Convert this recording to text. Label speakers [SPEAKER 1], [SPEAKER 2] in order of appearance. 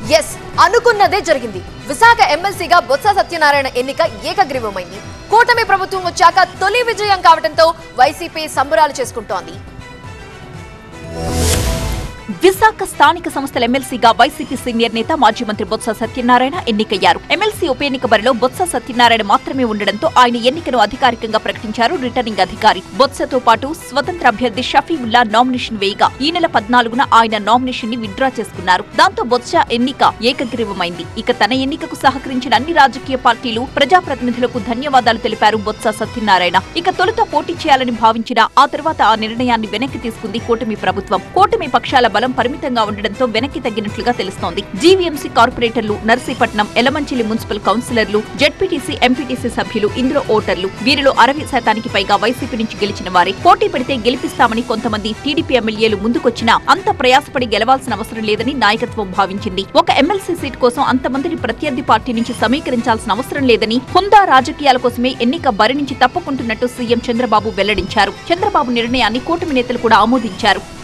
[SPEAKER 1] yes అనుకున్నదే జరిగింది విశాఖ ఎమ్మెల్సీగా బొత్స సత్యనారాయణ ఎన్నిక ఏకగ్రీవమైంది కూటమి ప్రభుత్వం వచ్చాక తొలి విజయం కావడంతో వైసీపీ సంబరాలు చేసుకుంటోంది
[SPEAKER 2] విశాఖ స్థానిక సంస్థల ఎమ్మెల్సీగా వైసీపీ సీనియర్ నేత మాజీ మంత్రి బొత్స సత్యనారాయణ ఎన్నికయ్యారు ఎమ్మెల్సీ ఉప ఎన్నిక బరిలో బొత్స సత్యనారాయణ మాత్రమే ఉండడంతో ఆయన ఎన్నికను అధికారికంగా ప్రకటించారు రిటర్నింగ్ అధికారి బొత్సతో పాటు స్వతంత్ర అభ్యర్థి షఫీవుల్లా నామినేషన్ వేయగా ఈ నెల పద్నాలుగున ఆయన నామినేషన్ ని విత్డ్రా చేసుకున్నారు దాంతో బొత్స ఎన్నిక ఏకగ్రీవమైంది ఇక తన ఎన్నికకు సహకరించిన అన్ని రాజకీయ పార్టీలు ప్రజాప్రతినిధులకు ధన్యవాదాలు తెలిపారు బొత్స సత్యనారాయణ ఇక తొలుత పోటీ చేయాలని భావించిన ఆ తర్వాత ఆ నిర్ణయాన్ని వెనక్కి తీసుకుంది కూటమి ప్రభుత్వం కూటమి పక్షాల బలం పరిమితంగా ఉండడంతో వెనక్కి తగ్గినట్లుగా తెలుస్తోంది జీవీఎంసీ కార్పొరేటర్లు నర్సీపట్నం ఎలమంచిలి మున్సిపల్ కౌన్సిలర్లు జెడ్పీటీసీ ఎంపీటీసీ సభ్యులు ఇందులో ఓటర్లు వీరిలో అరవై శాతానికి పైగా వైసీపీ నుంచి గెలిచిన వారే పోటీ పెడితే గెలిపిస్తామని కొంతమంది టీడీపీ ఎమ్మెల్యేలు ముందుకొచ్చినా అంత ప్రయాసపడి గెలవాల్సిన అవసరం లేదని నాయకత్వం భావించింది ఒక ఎమ్మెల్సీ సీట్ కోసం అంతమందిని ప్రత్యర్థి పార్టీ నుంచి సమీకరించాల్సిన అవసరం లేదని హుందా రాజకీయాల కోసమే ఎన్నిక బరి నుంచి తప్పుకుంటున్నట్టు సీఎం చంద్రబాబు వెల్లడించారు చంద్రబాబు నిర్ణయాన్ని కూటమి నేతలు కూడా ఆమోదించారు